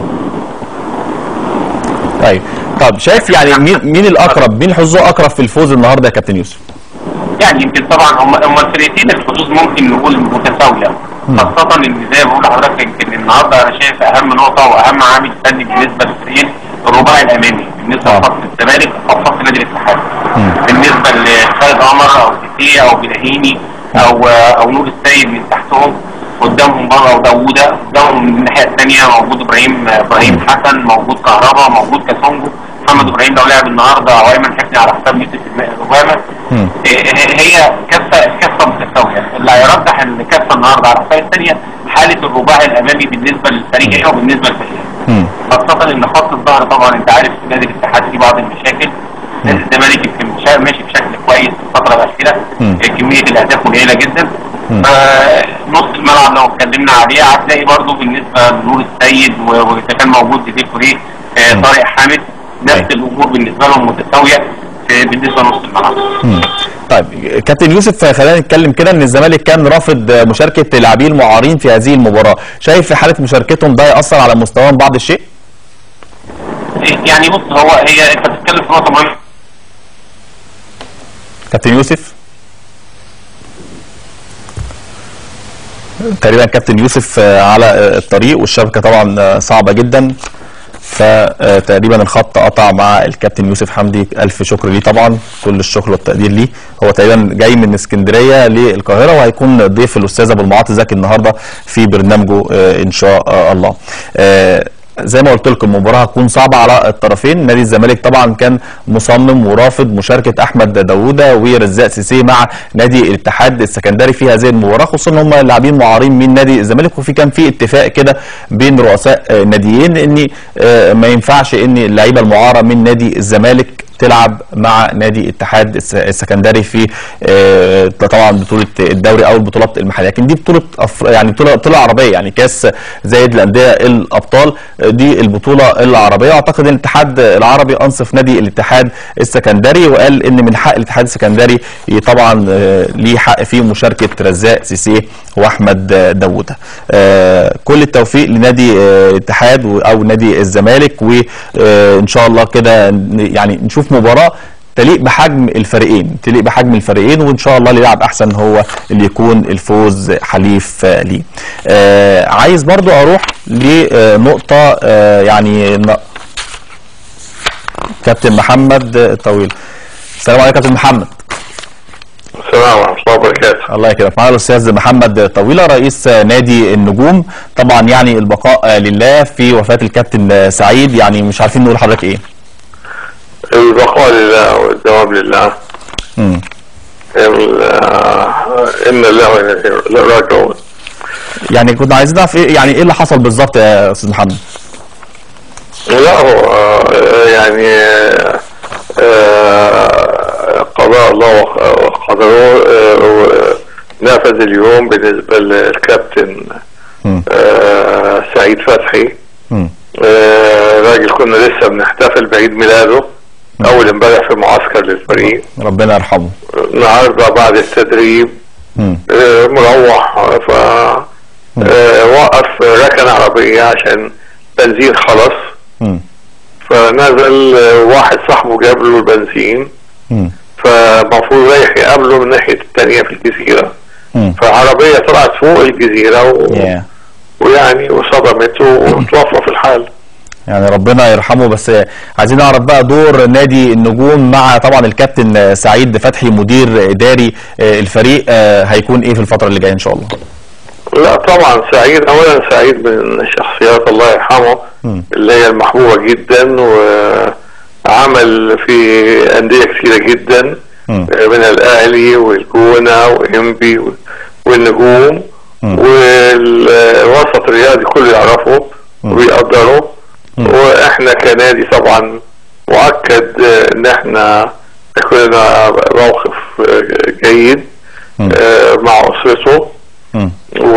طيب طب شايف يعني مين مين الاقرب مين حظه اقرب في الفوز النهارده يا كابتن يوسف يعني يمكن طبعا هم هم الفرقتين الحظوظ ممكن نقول متساويه خاصة ان زي ما بقول لحضرتك يمكن النهارده انا شايف اهم نقطة واهم عامل فني بالنسبة للفريقين الرباعي الامامي بالنسبة آه. لخط الزمالك او خط نادي الاتحاد بالنسبة لخالد عمر او سيسي او بلاهيني او او نور السيد من تحتهم قدامهم بره وداوودة قدامهم من الناحية الثانية موجود ابراهيم ابراهيم حسن موجود كهربا موجود كاسونجو محمد ابراهيم لو لعب النهارده او ايمن حسني على حساب يوسف ربامه مم. هي كفه كفه متساويه اللي هيرجح ان كفه النهارده على الحساب الثانيه حاله الرباعي الامامي بالنسبه للفريق ايه وبالنسبه للفريق مم. خاصه ان خط الظهر طبعا انت عارف نادي الاتحاد فيه بعض المشاكل نادي الزمالك يمكن مشا- ماشي بشكل كويس في الفتره الاخيره مم. كميه الاهداف قليله جدا مم. آه، نص الملعب لو اتكلمنا عليه هتلاقي برضه بالنسبه لنور السيد و- واذا كان موجود ديدي كوريه آه، مم. طارق حامد نفس أيوة. الامور بالنسبه لهم متساويه في- بالنسبه لنص الملعب مم. طيب كابتن يوسف خلينا نتكلم كده ان الزمالك كان رافض مشاركه لاعبيه المعارين في هذه المباراه شايف في حاله مشاركتهم ده ياثر على مستواهم بعض الشيء يعني بص هو هي انت بتتكلم في نقطه مهمه كابتن يوسف تقريبا كابتن يوسف آه، على آه، الطريق والشبكه طبعا آه، صعبه جدا فتقريبا الخط قطع مع الكابتن يوسف حمدي الف شكر ليه طبعا كل الشكر والتقدير ليه هو تقريبا جاي من اسكندريه للقاهره وهيكون ضيف الاستاذ ابو المعاطي زكي النهارده في برنامجه آه، ان شاء آه، الله آه، زي ما قلت لكم المباراه هتكون صعبه على الطرفين نادي الزمالك طبعا كان مصمم ورافض مشاركه احمد داوودة ورزاق سيسي مع نادي الاتحاد السكندري في هذه المباراه خصوصا ان هم لاعبين معارين من نادي الزمالك وفي كان في اتفاق كده بين رؤساء آه، ناديين ان آه، ما ينفعش ان اللعيبه المعاره من نادي الزمالك تلعب مع نادي اتحاد الس- السكندري في آه، طبعا بطوله الدوري او البطولات المحليه لكن دي بطوله أفر... يعني بطوله بطوله عربيه يعني كاس زايد الانديه الابطال آه، دي البطوله العربيه اعتقد ان الاتحاد العربي انصف نادي الاتحاد السكندري وقال ان من حق الاتحاد السكندري ي- طبعا آه، ليه حق في مشاركه رزاق سيسي واحمد آه، داوودة آه، كل التوفيق لنادي آه، الاتحاد و- او نادي الزمالك وان شاء الله كده ن- يعني نشوف مباراه تليق بحجم الفريقين تليق بحجم الفريقين وان شاء الله اللي يلعب احسن هو اللي يكون الفوز حليف آه، ليه آه عايز برضو اروح لنقطه آه يعني ن- كابتن محمد الطويل السلام عليكم كابتن محمد السلام ورحمة الله وبركاته الله يكرمك معانا الاستاذ محمد طويله رئيس نادي النجوم طبعا يعني البقاء لله في وفاه الكابتن سعيد يعني مش عارفين نقول لحضرتك ايه البقاء لله والدوام لله مم. ال- إن الله وإنا إليه راجعون يعني كنا عايزين نعرف ايه يعني ايه اللي حصل بالظبط يا استاذ محمد لا هو آه، يعني آه، قضاء الله وق- وقدره آه، نافذ اليوم بالنسبة للكابتن مم. آه، سعيد فتحي مم. آه، راجل كنا لسه بنحتفل بعيد ميلاده أول امبارح في معسكر للفريق ربنا يرحمه النهارده بعد التدريب مم. آه، مروح ف آه، وقف ركن عربية عشان بنزين خلص مم. فنزل آه، واحد صاحبه جاب له البنزين مم. فالمفروض رايح يقابله من الناحية التانية في الجزيرة مم. فعربية طلعت فوق الجزيرة و... ياه. ويعني وصدمته وتوفى في الحال يعني ربنا يرحمه بس عايزين نعرف بقى دور نادي النجوم مع طبعا الكابتن سعيد فتحي مدير اداري الفريق هيكون ايه في الفتره اللي جايه ان شاء الله لا طبعا سعيد اولا سعيد من الشخصيات الله يرحمه مم. اللي هي المحبوبه جدا وعمل في انديه كثيره جدا مم. من الاهلي والجونه وانبي و- والنجوم مم. والوسط الرياضي كله يعرفه ويقدره واحنا كنادي طبعا مؤكد ان احنا يكون لنا موقف جيد مم. آه، مع اسرته مم.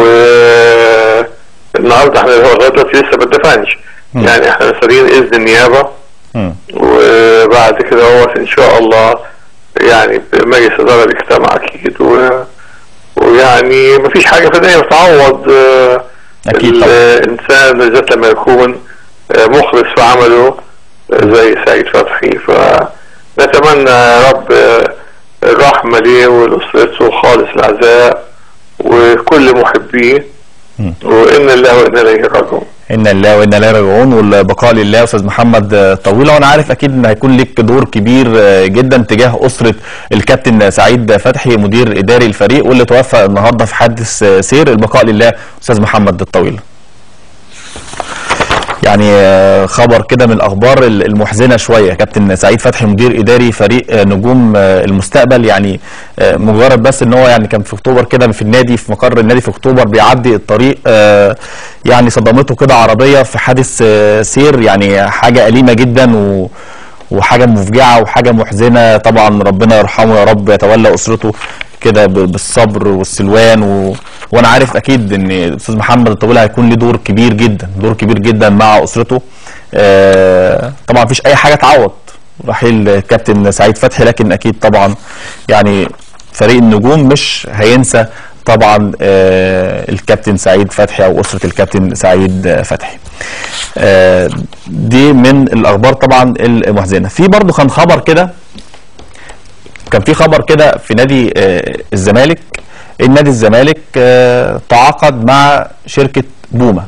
والنهارده احنا لغايه دلوقتي لسه ما اتدفنش مم. يعني احنا مستنيين اذن النيابه مم. وبعد كده هو ان شاء الله يعني مجلس الاداره بيجتمع اكيد و... ويعني مفيش حاجه في الدنيا بتعوض آه، أكيد طبعا. الانسان بالذات لما يكون آه، مخلص في عمله آه، زي سعيد فتحي فنتمنى يا رب آه، الرحمه ليه ولاسرته خالص العزاء وكل محبيه مم. وان الله وانا اليه راجعون ان الله وانا اليه راجعون والبقاء لله استاذ محمد طويله وانا عارف اكيد ان هيكون لك دور كبير جدا تجاه اسره الكابتن سعيد فتحي مدير اداري الفريق واللي توفى النهارده في حادث سير البقاء لله استاذ محمد الطويله يعني آه، خبر كده من الاخبار المحزنه شويه كابتن سعيد فتحي مدير اداري فريق آه، نجوم آه، المستقبل يعني آه، مجرد بس ان هو يعني كان في اكتوبر كده في النادي في مقر النادي في اكتوبر بيعدي الطريق آه، يعني صدمته كده عربيه في حادث آه، سير يعني حاجه اليمه جدا و وحاجه مفجعه وحاجه محزنه طبعا ربنا يرحمه يا رب يتولى اسرته كده ب- بالصبر والسلوان و... وانا عارف اكيد ان الاستاذ محمد الطويل هيكون له دور كبير جدا دور كبير جدا مع اسرته آه طبعا مفيش اي حاجه تعوض رحيل الكابتن سعيد فتحي لكن اكيد طبعا يعني فريق النجوم مش هينسى طبعا آه الكابتن سعيد فتحي او اسره الكابتن سعيد آه، فتحي آه دي من الاخبار طبعا المحزنه في برضو كان خبر كده كان في خبر كده في نادي آه، الزمالك ان نادي الزمالك آه، تعاقد مع شركه بوما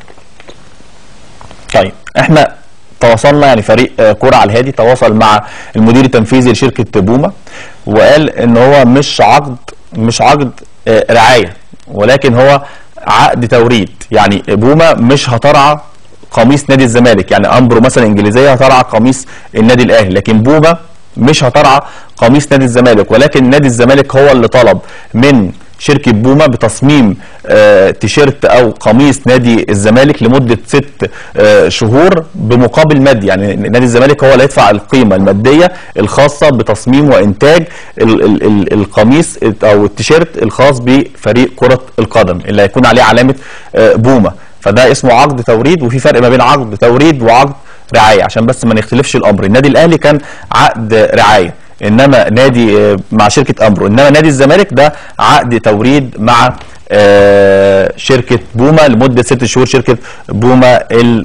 طيب احنا تواصلنا يعني فريق آه، كرة على الهادي تواصل مع المدير التنفيذي لشركة بوما وقال ان هو مش عقد مش عقد آه، رعاية ولكن هو عقد توريد يعني بوما مش هترعى قميص نادي الزمالك يعني امبرو مثلا انجليزيه هترعى قميص النادي الاهلي لكن بوما مش هترعى قميص نادي الزمالك ولكن نادي الزمالك هو اللي طلب من شركه بوما بتصميم آه تيشيرت او قميص نادي الزمالك لمده ست آه شهور بمقابل مادي يعني نادي الزمالك هو اللي هيدفع القيمه الماديه الخاصه بتصميم وانتاج ال ال ال القميص او التيشيرت الخاص بفريق كره القدم اللي هيكون عليه علامه آه بوما فده اسمه عقد توريد وفي فرق ما بين عقد توريد وعقد رعايه عشان بس ما نختلفش الامر النادي الاهلي كان عقد رعايه انما نادي آه، مع شركه امبرو انما نادي الزمالك ده عقد توريد مع آه، شركه بوما لمده ست شهور شركه بوما ال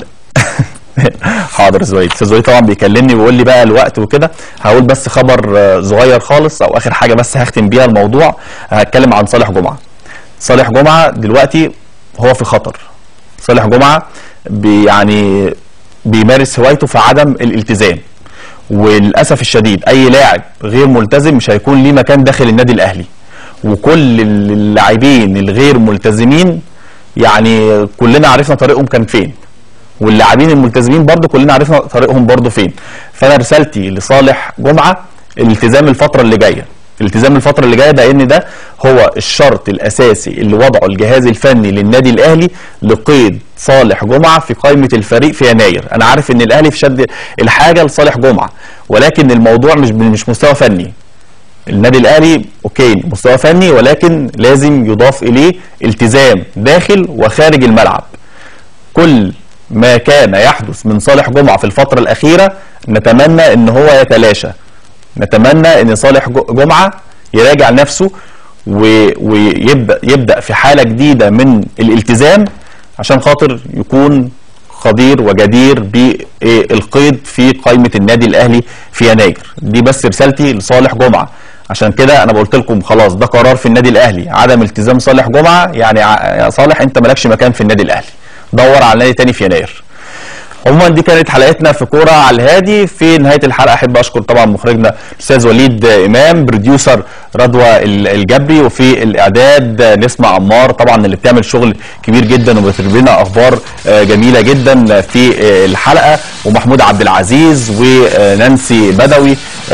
حاضر زويد استاذ زويد طبعا بيكلمني ويقول لي بقى الوقت وكده هقول بس خبر آه، صغير خالص او اخر حاجه بس هختم بيها الموضوع هتكلم عن صالح جمعه صالح جمعه دلوقتي هو في خطر صالح جمعه بي يعني بيمارس هوايته في عدم الالتزام وللاسف الشديد اي لاعب غير ملتزم مش هيكون ليه مكان داخل النادي الاهلي وكل اللاعبين الغير ملتزمين يعني كلنا عرفنا طريقهم كان فين واللاعبين الملتزمين برضو كلنا عرفنا طريقهم برضو فين فانا رسالتي لصالح جمعه الالتزام الفتره اللي جايه الالتزام الفترة اللي جاية لأن ده هو الشرط الأساسي اللي وضعه الجهاز الفني للنادي الأهلي لقيد صالح جمعة في قائمة الفريق في يناير أنا عارف إن الأهلي في شد الحاجة لصالح جمعة ولكن الموضوع مش مش مستوى فني النادي الاهلي اوكي مستوى فني ولكن لازم يضاف اليه التزام داخل وخارج الملعب كل ما كان يحدث من صالح جمعه في الفتره الاخيره نتمنى ان هو يتلاشى نتمنى ان صالح جمعه يراجع نفسه ويبدا يبدا في حاله جديده من الالتزام عشان خاطر يكون قدير وجدير بالقيد في قائمه النادي الاهلي في يناير دي بس رسالتي لصالح جمعه عشان كده انا قلت لكم خلاص ده قرار في النادي الاهلي عدم التزام صالح جمعه يعني يا صالح انت مالكش مكان في النادي الاهلي دور على نادي تاني في يناير عموما دي كانت حلقتنا في كوره على الهادي في نهايه الحلقه احب اشكر طبعا مخرجنا الاستاذ وليد امام بروديوسر رضوى الجبري وفي الاعداد نسمع عمار طبعا اللي بتعمل شغل كبير جدا وبتجيب لنا اخبار جميله جدا في الحلقه ومحمود عبد العزيز ونانسي بدوي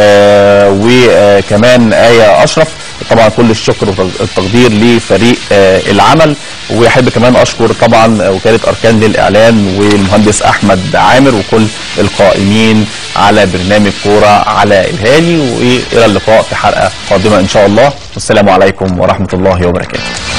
وكمان ايه اشرف طبعا كل الشكر والتقدير لفريق العمل واحب كمان اشكر طبعا وكاله اركان للاعلان والمهندس احمد عامر وكل القائمين على برنامج كوره على الهادي والى اللقاء في حلقه قادمه ان شاء الله والسلام عليكم ورحمه الله وبركاته